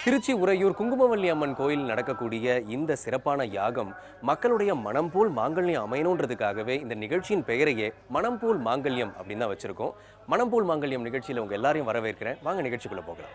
திருச்சி உறையூர் குங்குமவல்லி அம்மன் கோயில் நடக்கக்கூடிய இந்த சிறப்பான யாகம் மக்களுடைய மனம் போல் மாங்கல்யம் அமையணுன்றதுக்காகவே இந்த நிகழ்ச்சியின் பெயரையே மனம் போல் மாங்கல்யம் அப்படின்னு தான் வச்சிருக்கோம் மனம் போல் மாங்கல்யம் நிகழ்ச்சியில் உங்க எல்லாரையும் வரவேற்கிறேன் வாங்க நிகழ்ச்சிக்குள்ள போகலாம்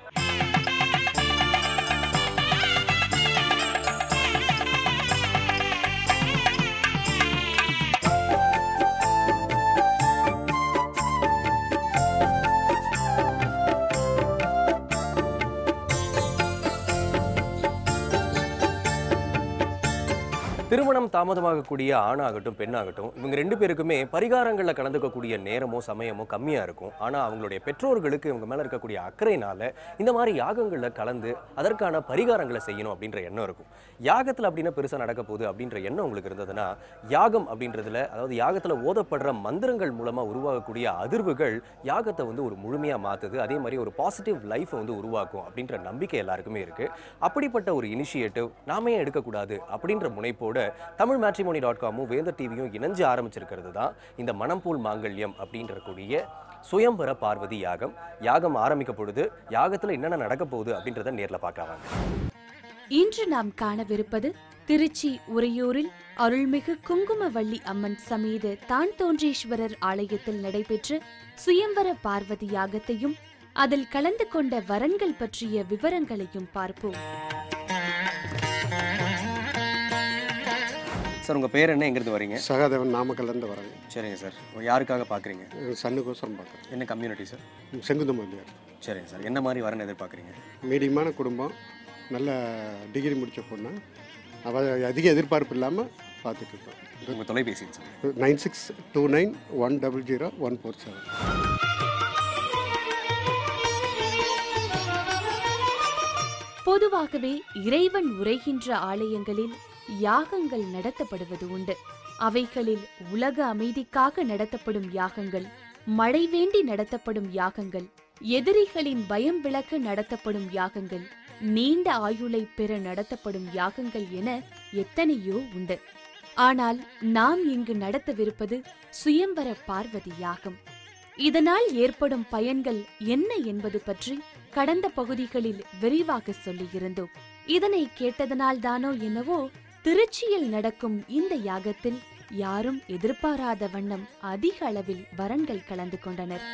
திருமணம் தாமதமாகக்கூடிய ஆணாகட்டும் பெண்ணாகட்டும் இவங்க ரெண்டு பேருக்குமே பரிகாரங்களில் கலந்துக்கக்கூடிய நேரமோ சமயமோ கம்மியாக இருக்கும் ஆனால் அவங்களுடைய பெற்றோர்களுக்கு இவங்க மேலே இருக்கக்கூடிய அக்கறையினால இந்த மாதிரி யாகங்களில் கலந்து அதற்கான பரிகாரங்களை செய்யணும் அப்படின்ற எண்ணம் இருக்கும் யாகத்தில் அப்படின்னா பெருசாக நடக்க போகுது அப்படின்ற எண்ணம் உங்களுக்கு இருந்ததுன்னா யாகம் அப்படின்றதுல அதாவது யாகத்தில் ஓதப்படுற மந்திரங்கள் மூலமாக உருவாகக்கூடிய அதிர்வுகள் யாகத்தை வந்து ஒரு முழுமையாக மாற்றுது அதே மாதிரி ஒரு பாசிட்டிவ் லைஃப்பை வந்து உருவாக்கும் அப்படின்ற நம்பிக்கை எல்லாருக்குமே இருக்குது அப்படிப்பட்ட ஒரு இனிஷியேட்டிவ் நாம ஏன் எடுக்கக்கூடாது அப்படின்ற முனைப்போட தமிழ் மேட்ரிமோனி டாட் காமும் வேந்தர் டிவியும் இணைஞ்சு ஆரம்பிச்சிருக்கிறது தான் இந்த மனம்பூல் மாங்கல்யம் அப்படின்ற கூடிய சுயம்பர பார்வதி யாகம் யாகம் ஆரம்பிக்க பொழுது யாகத்தில் என்னென்ன நடக்க போகுது அப்படின்றத நேரில் பார்க்கலாம் வாங்க. இன்று நாம் காணவிருப்பது திருச்சி உறையூரில் அருள்மிகு குங்குமவள்ளி அம்மன் சமேத தான் தோன்றீஸ்வரர் ஆலயத்தில் நடைபெற்ற சுயம்பர பார்வதி யாகத்தையும் அதில் கலந்து கொண்ட வரன்கள் பற்றிய விவரங்களையும் பார்ப்போம் சார் உங்கள் பேர் என்ன எங்கிருந்து வரீங்க சகாதேவன் நாமக்கல்லேருந்து வராங்க சரிங்க சார் யாருக்காக பார்க்குறீங்க சன்னுக்கோசரம் பார்க்குறேன் என்ன கம்யூனிட்டி சார் செங்குந்தமல்லியார் சரிங்க சார் என்ன மாதிரி வரன்னு எதிர்பார்க்குறீங்க மீடியமான குடும்பம் நல்ல டிகிரி முடித்த பொண்ணு அவள் அதிக எதிர்பார்ப்பு இல்லாமல் பார்த்துட்டு இருக்கோம் உங்கள் தொலைபேசி sir nine six two nine one double zero one four seven பொதுவாகவே இறைவன் உரைகின்ற ஆலயங்களில் யாகங்கள் நடத்தப்படுவது உண்டு அவைகளில் உலக அமைதிக்காக நடத்தப்படும் யாகங்கள் மழை வேண்டி நடத்தப்படும் யாகங்கள் எதிரிகளின் பயம் விளக்க நடத்தப்படும் யாகங்கள் நீண்ட ஆயுளை பெற நடத்தப்படும் யாகங்கள் என எத்தனையோ உண்டு ஆனால் நாம் இங்கு நடத்தவிருப்பது சுயம்பர பார்வதி யாகம் இதனால் ஏற்படும் பயன்கள் என்ன என்பது பற்றி கடந்த பகுதிகளில் விரிவாக சொல்லியிருந்தோம் இதனை கேட்டதனால் தானோ என்னவோ திருச்சியில் நடக்கும் இந்த யாகத்தில் யாரும் எதிர்பாராத வண்ணம் அதிக அளவில் வரன்கள் கலந்து கொண்டனர்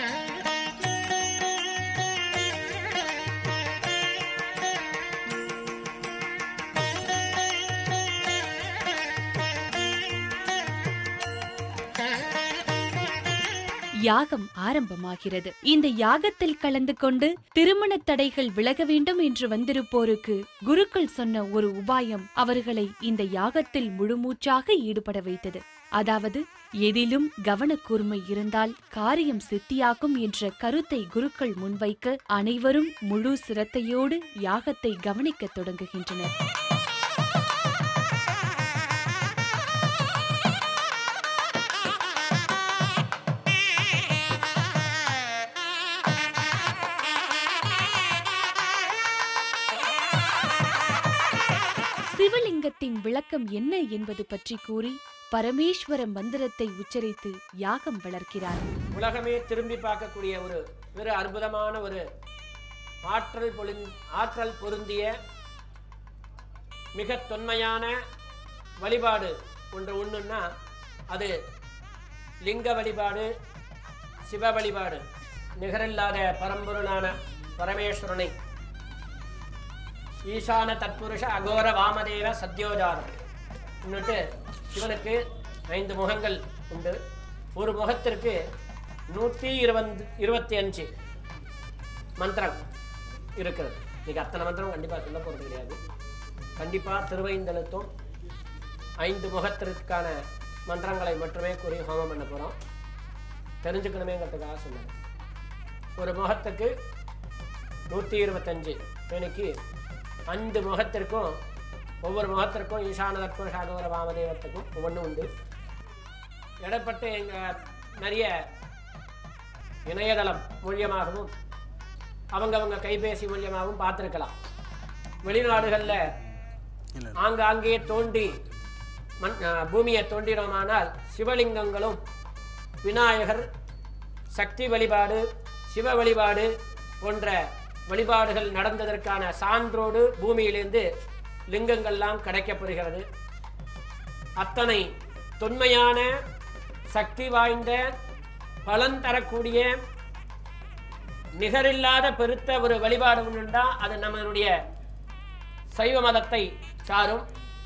யாகம் ஆரம்பமாகிறது இந்த யாகத்தில் கலந்து கொண்டு திருமண தடைகள் விலக வேண்டும் என்று வந்திருப்போருக்கு குருக்கள் சொன்ன ஒரு உபாயம் அவர்களை இந்த யாகத்தில் முழுமூச்சாக ஈடுபட வைத்தது அதாவது எதிலும் கவனக்கூர்மை இருந்தால் காரியம் சித்தியாகும் என்ற கருத்தை குருக்கள் முன்வைக்க அனைவரும் முழு சிரத்தையோடு யாகத்தை கவனிக்கத் தொடங்குகின்றனர் சிவலிங்கத்தின் விளக்கம் என்ன என்பது பற்றி கூறி பரமேஸ்வர மந்திரத்தை உச்சரித்து யாகம் வளர்க்கிறார் உலகமே திரும்பி பார்க்கக்கூடிய ஒரு ஒரு அற்புதமான ஒரு ஆற்றல் பொழிந் ஆற்றல் பொருந்திய மிக தொன்மையான வழிபாடு ஒன்று ஒன்றுன்னா அது லிங்க வழிபாடு சிவ வழிபாடு நிகரில்லாத பரம்பொருளான பரமேஸ்வரனை ஈசான தத்புருஷ அகோர வாமதேவ சத்யோஜாதம் இன்னொட்டு சிவனுக்கு ஐந்து முகங்கள் உண்டு ஒரு முகத்திற்கு நூற்றி இருபது இருபத்தி அஞ்சு மந்திரம் இருக்கிறது இன்னைக்கு அத்தனை மந்திரம் கண்டிப்பாக சொல்ல போகிறது கிடையாது கண்டிப்பாக திருவைந்தெழுத்தும் ஐந்து முகத்திற்கான மந்திரங்களை மட்டுமே கூறி ஹோமம் பண்ண போகிறோம் தெரிஞ்சுக்கணுமேங்கிறதுக்காக சொன்னேன் ஒரு முகத்துக்கு நூற்றி இருபத்தஞ்சு எனக்கு அஞ்சு முகத்திற்கும் ஒவ்வொரு முகத்திற்கும் ஈசானதற்கும் சாகோர வாமதேவத்துக்கும் ஒவ்வொன்றும் உண்டு இடப்பட்டு எங்கள் நிறைய இணையதளம் மூலியமாகவும் அவங்கவங்க கைபேசி மூலியமாகவும் பார்த்துருக்கலாம் வெளிநாடுகளில் ஆங்காங்கே தோண்டி மண் அஹ், பூமியை தோண்டினோமானால் சிவலிங்கங்களும் விநாயகர் சக்தி வழிபாடு சிவ வழிபாடு போன்ற வழிபாடுகள் நடந்ததற்கான சான்றோடு பூமியிலிருந்து லிங்கங்கள்லாம் கிடைக்கப்பெறுகிறது அத்தனை தொன்மையான சக்தி வாய்ந்த பலன் தரக்கூடிய நிகரில்லாத பெருத்த ஒரு வழிபாடு உண்டுண்டா அது நம்மளுடைய சைவ மதத்தை சாரும்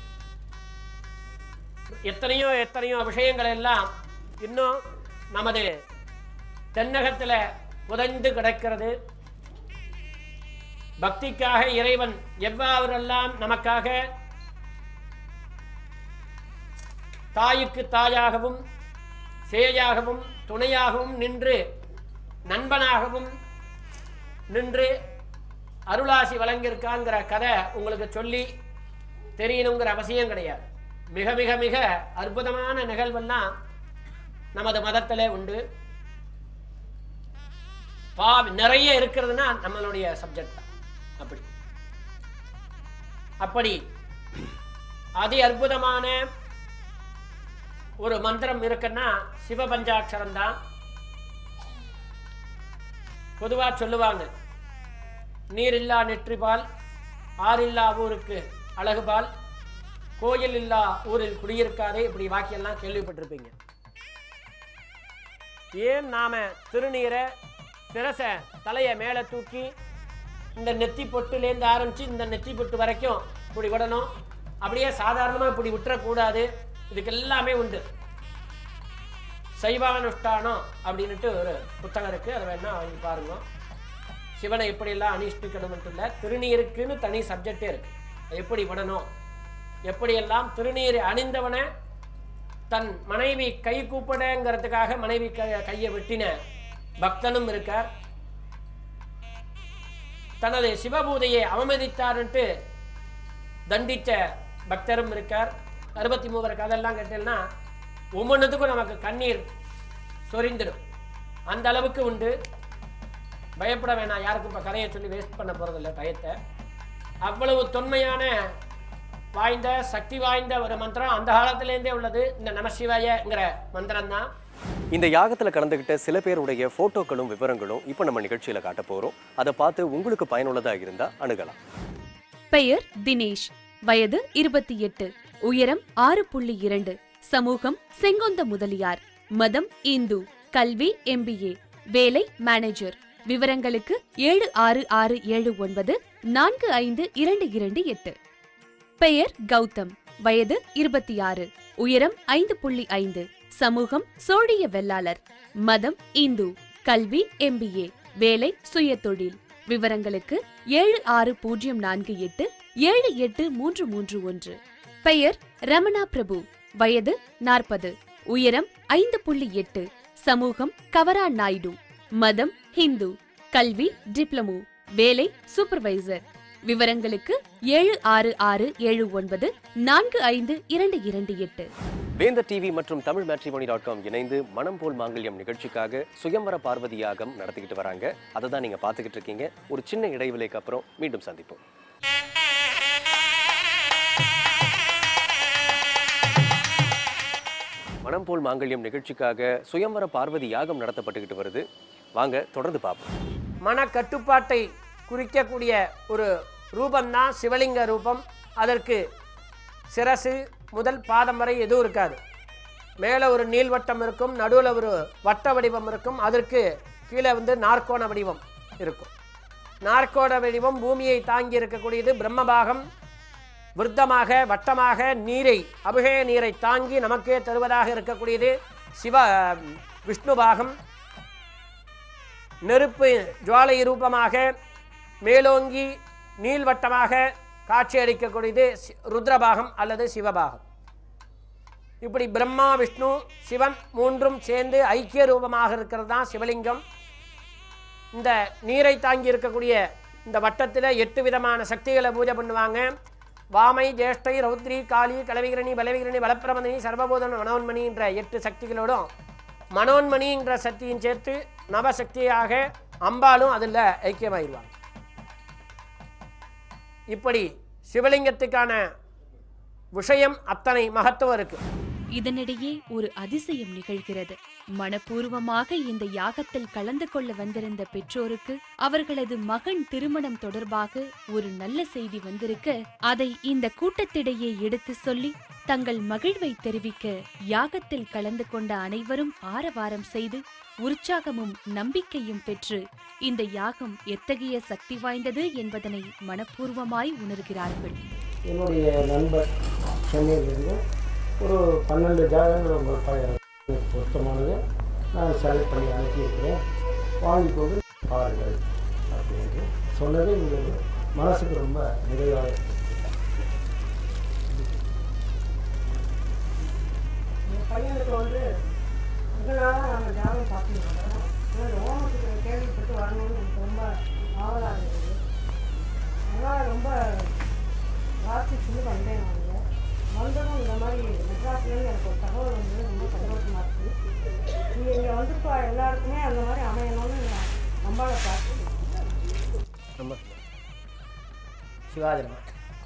எத்தனையோ எத்தனையோ விஷயங்கள் எல்லாம் இன்னும் நமது தென்னகத்தில் புதைந்து கிடக்கிறது பக்திக்காக இறைவன் எவ்வாறெல்லாம் நமக்காக தாய்க்கு தாயாகவும் சேயாகவும் துணையாகவும் நின்று நண்பனாகவும் நின்று அருளாசி வழங்கியிருக்காங்கிற கதை உங்களுக்கு சொல்லி தெரியணுங்கிற அவசியம் கிடையாது மிக மிக மிக அற்புதமான நிகழ்வெல்லாம் நமது மதத்திலே உண்டு பா நிறைய இருக்கிறதுனா நம்மளுடைய சப்ஜெக்ட் தான் அப்படி அப்படி அதி அற்புதமான ஒரு மந்திரம் இருக்குன்னா சிவபஞ்சாட்சரம் தான் பொதுவா சொல்லுவாங்க நீரில்லா நெற்றிபால் ஆறில்லா ஊருக்கு அழகுபால் கோயில் இல்லா ஊரில் குடியிருக்காதே இப்படி வாக்கியெல்லாம் கேள்விப்பட்டிருப்பீங்க ஏன் நாம திருநீரை சிரச தலையை மேலே தூக்கி இந்த நெத்தி பொட்டுலேருந்து ஆரம்பிச்சு இந்த நெத்தி பொட்டு வரைக்கும் இப்படி விடணும் அப்படியே சாதாரணமாக இப்படி விட்டுறக்கூடாது இதுக்கு எல்லாமே உண்டு சைவானுஷ்டானம் அப்படின்னுட்டு ஒரு புத்தகம் இருக்கு அதை வேணா வாங்கி பாருங்க சிவனை எப்படியெல்லாம் அனுஷ்டிக்கணும்னு இல்லை திருநீருக்குன்னு தனி சப்ஜெக்டே இருக்கு அது எப்படி விடணும் எப்படியெல்லாம் திருநீர் அணிந்தவனை தன் மனைவி கை கூப்பிடங்கிறதுக்காக மனைவி க- கையை வெட்டின பக்தனும் இருக்கார் தனது சிவபூதையை அவமதித்தார்ன்ட்டு தண்டித்த பக்தரும் இருக்கார் அறுபத்தி மூவர் கதெல்லாம் கேட்டீங்கன்னா ஒவ்வொன்றுத்துக்கும் நமக்கு கண்ணீர் சொரிந்துடும் அந்த அளவுக்கு உண்டு பயப்பட வேணாம் யாருக்கும் இப்போ கதையை சொல்லி வேஸ்ட் பண்ண போகிறதில்ல டயத்தை அவ்வளவு தொன்மையான வாய்ந்த சக்தி வாய்ந்த ஒரு மந்திரம் அந்த காலத்திலேருந்தே உள்ளது இந்த நமசிவாயங்கிற மந்திரம் தான் இந்த யாகத்தில் கலந்துக்கிட்ட சில பேருடைய ஃபோட்டோக்களும் விவரங்களும் இப்போ நம்ம நிகழ்ச்சியில் காட்ட போகிறோம் அதை பார்த்து உங்களுக்கு பயனுள்ளதாக இருந்தால் அணுகலாம் பெயர் தினேஷ் வயது இருபத்தி எட்டு உயரம் ஆறு புள்ளி இரண்டு சமூகம் செங்கொந்த முதலியார் மதம் இந்து கல்வி எம்பிஏ வேலை மேனேஜர் விவரங்களுக்கு ஏழு ஆறு ஆறு ஏழு ஒன்பது நான்கு ஐந்து இரண்டு இரண்டு எட்டு பெயர் கௌதம் வயது இருபத்தி ஆறு உயரம் ஐந்து புள்ளி ஐந்து சமூகம் சோழிய வெள்ளாளர் மதம் இந்து கல்வி எம்பிஏ வேலை சுயதொழில் விவரங்களுக்கு ஏழு ஆறு பூஜ்ஜியம் நான்கு எட்டு ஏழு எட்டு மூன்று மூன்று ஒன்று பெயர் ரமணா பிரபு வயது நாற்பது உயரம் ஐந்து புள்ளி எட்டு சமூகம் கவரா நாயுடு மதம் ஹிந்து கல்வி டிப்ளமோ வேலை சூப்பர்வைசர் விவரங்களுக்கு ஏழு ஆறு ஆறு ஏழு ஒன்பது நான்கு ஐந்து இரண்டு இரண்டு எட்டு வேந்தர் டிவி மற்றும் தமிழ் மேட்ரிமோனி டாட் காம் இணைந்து மனம் போல் மாங்கல்யம் நிகழ்ச்சிக்காக சுயம்வர பார்வதி யாகம் நடத்திக்கிட்டு வராங்க அதை தான் நீங்கள் பார்த்துக்கிட்டு இருக்கீங்க ஒரு சின்ன இடைவேளைக்கு அப்புறம் மீண்டும் சந்திப்போம் மனம் போல் மாங்கல்யம் நிகழ்ச்சிக்காக சுயம்வர பார்வதி யாகம் நடத்தப்பட்டுக்கிட்டு வருது வாங்க தொடர்ந்து பார்ப்போம் மன கட்டுப்பாட்டை குறிக்கக்கூடிய ஒரு ரூபம்தான் சிவலிங்க ரூபம் அதற்கு சிரசு முதல் பாதம் வரை எதுவும் இருக்காது மேலே ஒரு நீள்வட்டம் இருக்கும் நடுவில் ஒரு வட்ட வடிவம் இருக்கும் அதற்கு கீழே வந்து நாற்கோண வடிவம் இருக்கும் நாற்கோண வடிவம் பூமியை தாங்கி இருக்கக்கூடியது பிரம்மபாகம் விருத்தமாக வட்டமாக நீரை அபிஷேக நீரை தாங்கி நமக்கே தருவதாக இருக்கக்கூடியது சிவ விஷ்ணு பாகம் நெருப்பு ஜுவாலை ரூபமாக மேலோங்கி நீள்வட்டமாக காட்சியளிக்கக்கூடியது சி- ருத்ரபாகம் அல்லது சிவபாகம் இப்படி பிரம்மா விஷ்ணு சிவன் மூன்றும் சேர்ந்து ஐக்கிய ரூபமாக இருக்கிறது தான் சிவலிங்கம் இந்த நீரை தாங்கி இருக்கக்கூடிய இந்த வட்டத்தில் எட்டு விதமான சக்திகளை பூஜை பண்ணுவாங்க வாமை ஜேஷ்டை ரௌத்ரி காளி கலவிகிரணி பலவிகிரணி பலப்பிரமணி சர்வபூதன் மனோன்மணின்ற எட்டு சக்திகளோடும் மனோன்மணின்ற சக்தியும் சேர்த்து நவசக்தியாக அம்பாலும் அதில் ஐக்கியமாயிருவாங்க இப்படி சிவலிங்கத்துக்கான விஷயம் அத்தனை மகத்துவம் இருக்கு இதனிடையே ஒரு அதிசயம் நிகழ்கிறது மனப்பூர்வமாக இந்த யாகத்தில் கலந்து கொள்ள வந்திருந்த பெற்றோருக்கு அவர்களது மகன் திருமணம் தொடர்பாக ஒரு நல்ல செய்தி வந்திருக்க அதை இந்த கூட்டத்திடையே எடுத்து சொல்லி தங்கள் மகிழ்வை தெரிவிக்க யாகத்தில் கலந்து கொண்ட அனைவரும் ஆரவாரம் செய்து உற்சாகமும் நம்பிக்கையும் பெற்று இந்த யாகம் எத்தகைய சக்தி வாய்ந்தது என்பதனை மனப்பூர்வமாய் உணர்கிறார்கள் என்னுடைய நண்பர் சென்னையிலிருந்து ஒரு பன்னெண்டு ஜாதகங்கள் உங்கள் பழைய பொருத்தமானது நான் செலக்ட் பண்ணி அனுப்பியிருக்கிறேன் வாங்கி கொண்டு பாருங்கள் அப்படின்னு சொன்னது எங்களுக்கு மனசுக்கு ரொம்ப நிறைவாக இருக்கு. என் பையனுக்கு வந்து இதனால நம்ம ஜாதகம் பார்த்துருக்கோம் இந்த ஓமத்துக்கு கேள்விப்பட்டு வரணும்னு எனக்கு ரொம்ப ஆவலாக இருந்தது அதனால் ரொம்ப வாசிச்சுன்னு வந்தேன் அவங்க வந்ததும் இந்த மாதிரி மெட்ராஸ்லேருந்து எனக்கு ஒரு தகவல் வந்து ரொம்ப சந்தோஷமாக இருக்குது நீங்கள் இங்கே வந்துருப்பா எல்லாருக்குமே அந்த மாதிரி அமையணும்னு நான் நம்பால பார்த்து ரொம்ப சிவாஜி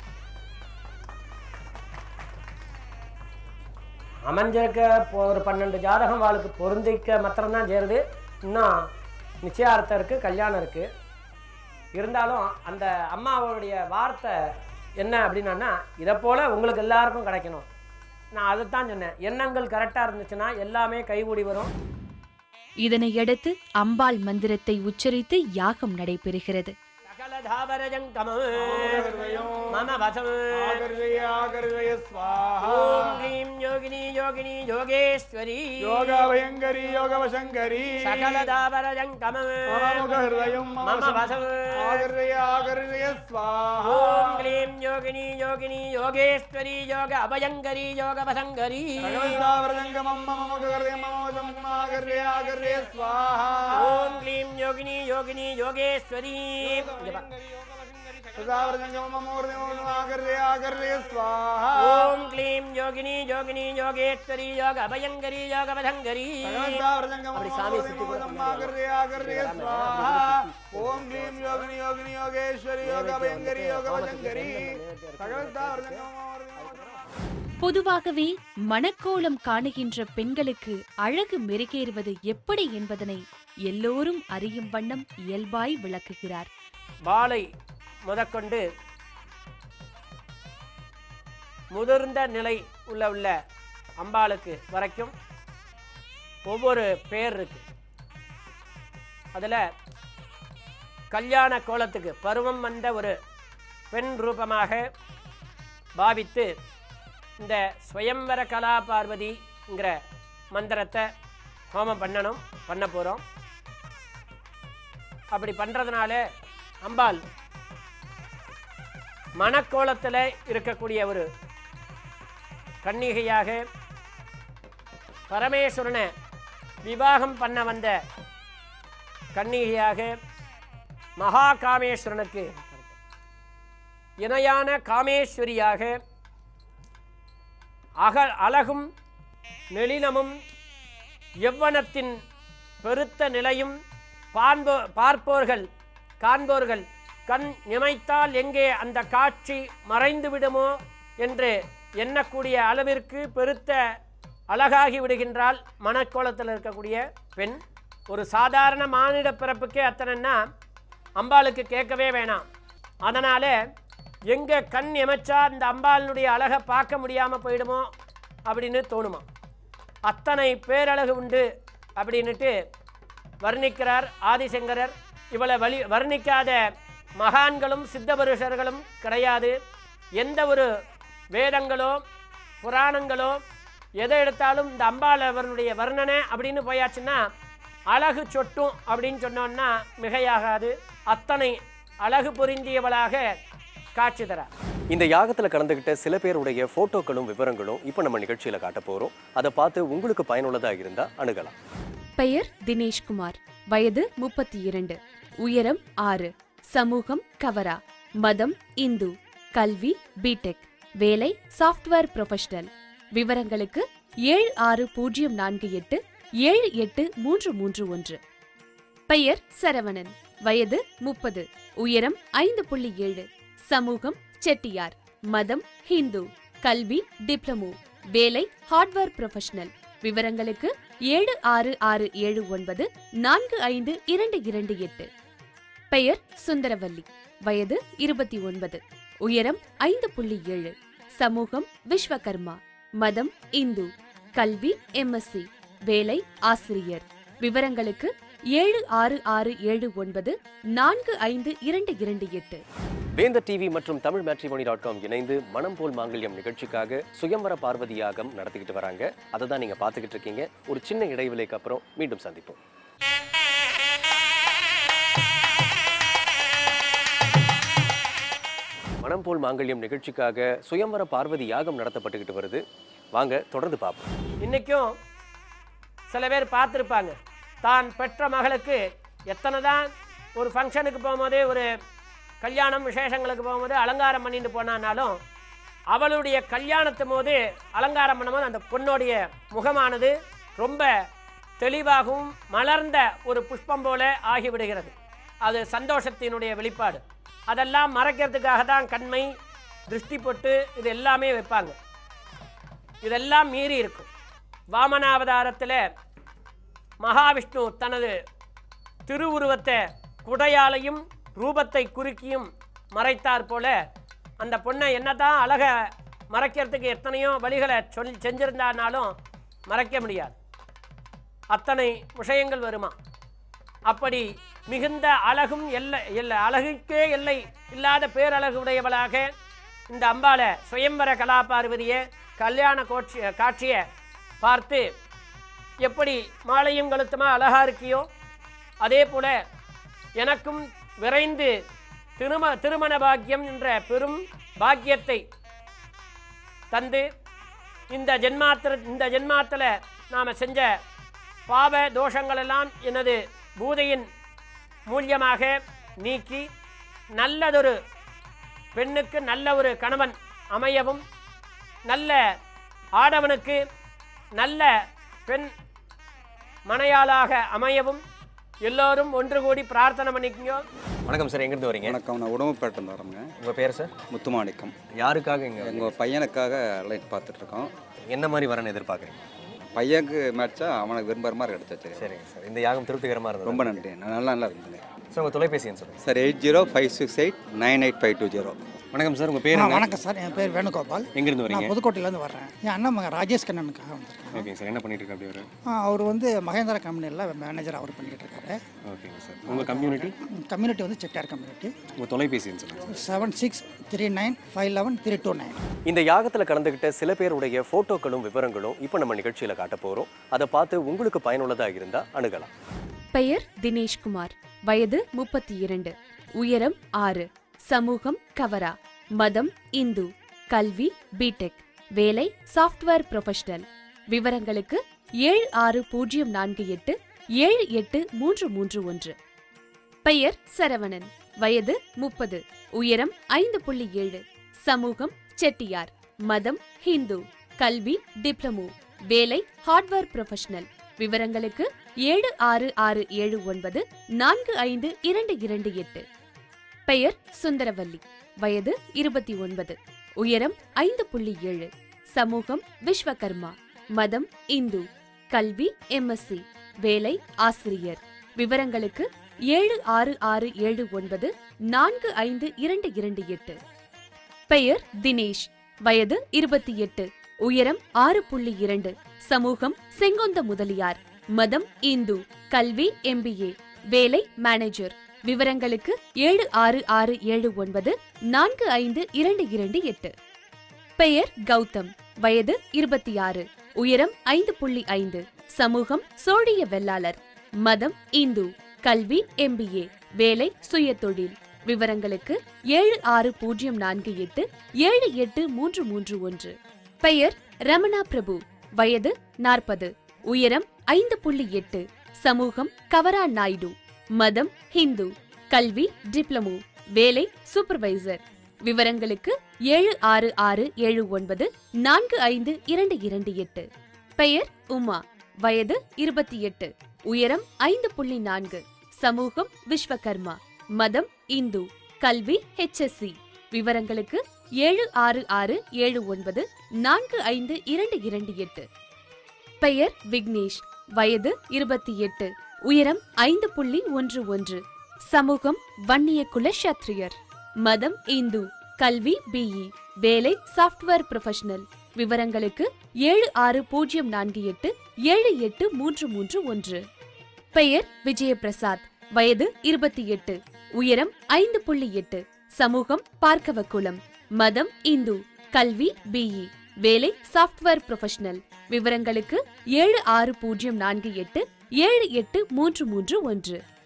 அமைஞ்சிருக்க இப்போ ஒரு பன்னெண்டு ஜாதகம் வாழ்க்கை பொருந்திக்க மாத்திரம்தான் சேருது இன்னும் நிச்சயார்த்தம் இருக்குது கல்யாணம் இருக்குது இருந்தாலும் அந்த அம்மாவுடைய வார்த்தை என்ன அப்படின்னா இதை போல் உங்களுக்கு எல்லாருக்கும் கிடைக்கணும் நான் அதைத்தான் சொன்னேன் எண்ணங்கள் கரெக்டாக இருந்துச்சுன்னா எல்லாமே கைகூடி வரும் இதனையடுத்து அம்பாள் மந்திரத்தை உச்சரித்து யாகம் நடைபெறுகிறது சகல தாவரஜங்கமம் மம வசம் ஓம் க்ரீம் யோகினி யோகினி யோகேஸ்வரி யோகவயங்கரி யோகவசங்கரி சகல தாவரஜங்கமம் ஹிருதயம் மம வசம் ஆகர்தய ஆகர்தய ஸ்வாஹா ஓம் க்ளீம் யோகினி யோகினி யோகேஸ்வரி யோக அபயங்கரி யோக வசங்கரி சகலதாவரஜங்கமம் மம முகஹிருதயம் மம வசம் ஆகர்தய ஆகர்தய ஸ்வாஹா ஓம் க்ளீம் யோகினி யோகினி யோகேஸ்வரி இங்க பா. சகலதாவரஜங்கமம் மம ஹிருதயம் மம ஆகர்தய ஆகர்தய ஸ்வாஹா ஓம் க்ளீம் யோகினி யோகினி யோகேஸ்வரி யோக அபயங்கரி யோக வசங்கரி அப்படி சாமியை சுத்தி கூட ஓம் க்ளீம் யோகினி யோகினி யோகேஸ்வரி யோக அபயங்கரி யோக வசங்கரி பொதுவாகவே மணக்கோலம் காணுகின்ற பெண்களுக்கு அழகு மெருகேறுவது எப்படி என்பதனை எல்லோரும் அறியும் வண்ணம் இயல்பாய் விளக்குகிறார் வாளை முதற்கொண்டு முதிர்ந்த நிலை உள்ள உள்ள அம்பாளுக்கு வரைக்கும் ஒவ்வொரு பேர் இருக்கு அதில் கல்யாண கோலத்துக்கு பருவம் வந்த ஒரு பெண் ரூபமாக பாவித்து இந்த ஸ்வயம்வர கலா பார்வதிங்கிற மந்திரத்தை ஹோமம் பண்ணணும் பண்ண போகிறோம் அப்படி பண்ணுறதுனால அம்பாள் மணக்கோலத்தில் இருக்கக்கூடிய ஒரு கன்னிகையாக பரமேஸ்வரனை விவாகம் பண்ண வந்த கன்னிகையாக மகா காமேஸ்வரனுக்கு இணையான காமேஸ்வரியாக அக அழகும் நெளினமும் யவ்வனத்தின் பெருத்த நிலையும் பான்போ பார்ப்போர்கள் காண்போர்கள் கண் இமைத்தால் எங்கே அந்த காட்சி மறைந்து விடுமோ என்று எண்ணக்கூடிய அளவிற்கு பெருத்த அழகாகி விடுகின்றாள் மணக்கோலத்தில் இருக்கக்கூடிய பெண் ஒரு சாதாரண மானிட பிறப்புக்கே அத்தனைன்னா அம்பாளுக்கு கேட்கவே வேணாம் அதனால் எங்கே கண் எமைச்சா இந்த அம்பாளினுடைய அழகை பார்க்க முடியாமல் போயிடுமோ அப்படின்னு தோணுமா அத்தனை பேரழகு உண்டு அப்படின்னுட்டு வர்ணிக்கிறார் ஆதிசங்கரர் இவளை வழி வர்ணிக்காத மகான்களும் சித்தபுருஷர்களும் கிடையாது எந்த ஒரு வேதங்களோ புராணங்களோ எதை எடுத்தாலும் இந்த அம்பாள் அவருடைய வர்ணனை அப்படின்னு போயாச்சுன்னா அழகு சொட்டும் அப்படின்னு சொன்னோன்னா மிகையாகாது அத்தனை அழகு பொருந்தியவளாக காட்சி தரார் இந்த யாகத்துல கலந்துகிட்ட சில பேருடைய போட்டோக்களும் விவரங்களும் இப்போ நம்ம நிகழ்ச்சியில காட்ட போறோம் அதை பார்த்து உங்களுக்கு பயனுள்ளதா இருந்தா அணுகலாம் பெயர் தினேஷ்குமார் வயது முப்பத்தி இரண்டு உயரம் ஆறு சமூகம் கவரா மதம் இந்து கல்வி பிடெக் வேலை சாஃப்ட்வேர் ப்ரொஃபஷனல் விவரங்களுக்கு ஏழு ஆறு பூஜ்ஜியம் நான்கு எட்டு ஏழு எட்டு மூன்று மூன்று ஒன்று பெயர் சரவணன் வயது முப்பது உயரம் ஐந்து புள்ளி ஏழு சமூகம் செட்டியார் மதம் ஹிந்து கல்வி டிப்ளமோ வேலை ஹார்ட்வேர் ப்ரொஃபஷனல் விவரங்களுக்கு ஏழு ஆறு ஆறு ஏழு ஒன்பது நான்கு ஐந்து இரண்டு இரண்டு எட்டு பெயர் சுந்தரவல்லி வயது இருபத்தி ஒன்பது உயரம் ஐந்து புள்ளி ஏழு சமூகம் விஸ்வகர்மா மதம் இந்து கல்வி எம்எஸ்சி வேலை ஆசிரியர் விவரங்களுக்கு ஏழு ஆறு ஆறு ஏழு ஒன்பது நான்கு ஐந்து இரண்டு இரண்டு எட்டு வேந்தர் டிவி மற்றும் தமிழ் மேட்ரிமோனி டாட் காம் இணைந்து மனம் போல் மாங்கல்யம் நிகழ்ச்சிக்காக சுயம்வர பார்வதி யாகம் நடத்திக்கிட்டு வராங்க அதை தான் நீங்க பார்த்துக்கிட்டு இருக்கீங்க ஒரு சின்ன இடைவேளைக்கு அப்புறம் மீண்டும் சந்திப்போம் மனம் போல் மாங்கல்யம் நிகழ்ச்சிக்காக சுயம்வர பார்வதி யாகம் நடத்தப்பட்டுக்கிட்டு வருது வாங்க தொடர்ந்து பார்ப்போம் இன்றைக்கும் சில பேர் பார்த்துருப்பாங்க தான் பெற்ற மகளுக்கு எத்தனை தான் ஒரு ஃபங்க்ஷனுக்கு போகும்போது ஒரு கல்யாணம் விசேஷங்களுக்கு போகும்போது அலங்காரம் பண்ணிட்டு போனானாலும் அவளுடைய கல்யாணத்து போது அலங்காரம் பண்ணும்போது அந்த பொண்ணுடைய முகமானது ரொம்ப தெளிவாகவும் மலர்ந்த ஒரு புஷ்பம் போல ஆகிவிடுகிறது அது சந்தோஷத்தினுடைய வெளிப்பாடு அதெல்லாம் மறைக்கிறதுக்காக தான் கண்மை திருஷ்டி பொட்டு இது எல்லாமே வைப்பாங்க இதெல்லாம் மீறி இருக்கும் வாமனாவதாரத்தில் மகாவிஷ்ணு தனது திருவுருவத்தை குடையாலையும் ரூபத்தை குறுக்கியும் மறைத்தார் போல அந்த பொண்ணை என்னதான் அழக மறைக்கிறதுக்கு எத்தனையோ வழிகளை சொல்லி செஞ்சிருந்தானாலும் மறைக்க முடியாது அத்தனை விஷயங்கள் வருமா அப்படி மிகுந்த அழகும் எல்லை எல்லை அழகுக்கே எல்லை இல்லாத பேரழகு உடையவளாக இந்த அம்பாள சுயம்பர கலாபார்வதியை கல்யாண கோட்சி காட்சியை பார்த்து எப்படி மாலையும் கழுத்துமா அழகா இருக்கியோ அதே போல எனக்கும் விரைந்து திரும திருமண பாக்கியம் என்ற பெரும் பாக்கியத்தை தந்து இந்த ஜென்மாத்திர இந்த ஜென்மாத்தில் நாம் செஞ்ச பாவ தோஷங்களெல்லாம் எனது பூதையின் மூலியமாக நீக்கி நல்லதொரு பெண்ணுக்கு நல்ல ஒரு கணவன் அமையவும் நல்ல ஆடவனுக்கு நல்ல பெண் மனையாளாக அமையவும் எல்லோரும் ஒன்று கூடி பிரார்த்தனை பண்ணிக்கோங்க வணக்கம் சார் எங்கிருந்து வரீங்க வணக்கம் நான் உடம்புப்பேட்டை வரேங்க உங்க பேர் சார் முத்துமாணிக்கம் யாருக்காக இங்க எங்கள் பையனுக்காக லைட் பார்த்துட்ருக்கோம் என்ன மாதிரி வரன்னு எதிர்பார்க்குறீங்க பையனுக்கு மேட்ச்சா அவனுக்கு விரும்புகிற மாதிரி கிடச்சிச்சு சரிங்க சார் இந்த யாகம் திருப்திகரமா இருந்தது ரொம்ப நன்றி நான் நல்லா நல்லா இருந்தேன் சார் உங்க தொலைபேசி எண் சொல்லுங்க sir eight zero five six eight nine eight five two zero வணக்கம் சார் உங்க பேர் ஆ, என்ன வணக்கம் சார் என் பேர் வேணுகோபால் எங்கிருந்து வரீங்க நான் புதுக்கோட்டையிலேருந்து வர்றேன் என் அண்ணன் மகன் ராஜேஷ் கண்ணனுக்காக வந்திருக்கேன் ஓகேங்க சார் என்ன பண்ணிட்டு இருக்க அப்படி ஒரு ஆ, அவர் வந்து மகேந்திரா கம்பெனியில் மேனேஜர் அவர் பண்ணிக்கிட்டு இருக்காரு ஓகேங்க சார் உங்க கம்யூனிட்டி கம்யூனிட்டி வந்து செட்டியார் கம்யூனிட்டி உங்க தொலைபேசி எண் சொல்லுங்க seven six three nine five eleven three two nine இந்த யாகத்தில் கலந்துக்கிட்ட சில பேருடைய ஃபோட்டோக்களும் விவரங்களும் இப்போ நம்ம நிகழ்ச்சியில் காட்ட போகிறோம் அதை பார்த்து உங்களுக்கு பயனுள்ளதாக இருந்தால் அணுகலாம் பெயர் தினேஷ்குமார் வயது முப்பத்தி இரண்டு உயரம் ஆறு சமூகம் கவரா மதம் இந்து கல்வி பிடெக் வேலை சாஃப்ட்வேர் ப்ரொஃபஷனல் விவரங்களுக்கு ஏழு ஆறு பூஜ்ஜியம் நான்கு எட்டு ஏழு எட்டு மூன்று மூன்று ஒன்று பெயர் சரவணன் வயது முப்பது உயரம் ஐந்து புள்ளி ஏழு சமூகம் செட்டியார் மதம் ஹிந்து கல்வி டிப்ளமோ வேலை ஹார்ட்வேர் ப்ரொஃபஷனல் விவரங்களுக்கு ஏழு ஆறு ஆறு ஏழு ஒன்பது நான்கு ஐந்து இரண்டு இரண்டு எட்டு பெயர் சுந்தரவல்லி வயது இருபத்தி ஒன்பது உயரம் ஐந்து புள்ளி ஏழு சமூகம் விஸ்வகர்மா மதம் இந்து கல்வி எம்எஸ்சி வேலை ஆசிரியர் விவரங்களுக்கு ஏழு ஆறு ஆறு ஏழு ஒன்பது நான்கு ஐந்து இரண்டு இரண்டு எட்டு பெயர் தினேஷ் வயது இருபத்தி எட்டு உயரம் ஆறு புள்ளி இரண்டு சமூகம் செங்கொந்த முதலியார் மதம் இந்து கல்வி எம்பிஏ வேலை மேனேஜர் விவரங்களுக்கு ஏழு ஆறு ஆறு ஏழு ஒன்பது நான்கு ஐந்து இரண்டு இரண்டு எட்டு பெயர் கௌதம் வயது இருபத்தி ஆறு உயரம் ஐந்து புள்ளி ஐந்து சமூகம் சோழிய வெள்ளாளர் மதம் இந்து கல்வி எம்பிஏ வேலை சுயதொழில் விவரங்களுக்கு ஏழு ஆறு பூஜ்ஜியம் நான்கு எட்டு ஏழு எட்டு மூன்று மூன்று ஒன்று பெயர் ரமணா பிரபு வயது நாற்பது உயரம் ஐந்து புள்ளி எட்டு சமூகம் கவரா நாயுடு மதம் ஹிந்து கல்வி டிப்ளமோ வேலை சூப்பர்வைசர் விவரங்களுக்கு ஏழு ஆறு ஆறு ஏழு ஒன்பது நான்கு ஐந்து இரண்டு இரண்டு எட்டு பெயர் உமா வயது இருபத்தி எட்டு உயரம் ஐந்து புள்ளி நான்கு சமூகம் விஸ்வகர்மா மதம் இந்து கல்வி ஹெச்எஸ்சி விவரங்களுக்கு ஏழு ஆறு ஆறு ஏழு ஒன்பது நான்கு ஐந்து இரண்டு இரண்டு எட்டு பெயர் விக்னேஷ் வயது இருபத்தி எட்டு உயரம் ஐந்து புள்ளி ஒன்று ஒன்று சமூகம் வன்னிய குல சத்திரியர் மதம் இந்து கல்வி பிஇ வேலை சாஃப்ட்வேர் ப்ரொஃபஷனல் விவரங்களுக்கு ஏழு ஆறு பூஜ்ஜியம் நான்கு எட்டு ஏழு எட்டு மூன்று மூன்று ஒன்று பெயர் விஜயபிரசாத் வயது இருபத்தி எட்டு உயரம் ஐந்து புள்ளி எட்டு சமூகம் பார்க்கவ குலம் மதம் இந்து கல்வி பிஇ வேலை சாஃப்ட்வேர் ப்ரொஃபஷனல் விவரங்களுக்கு ஏழு ஆறு பூஜ்ஜியம் நான்கு எட்டு ஏழு எட்டு மூன்று மூன்று ஒன்று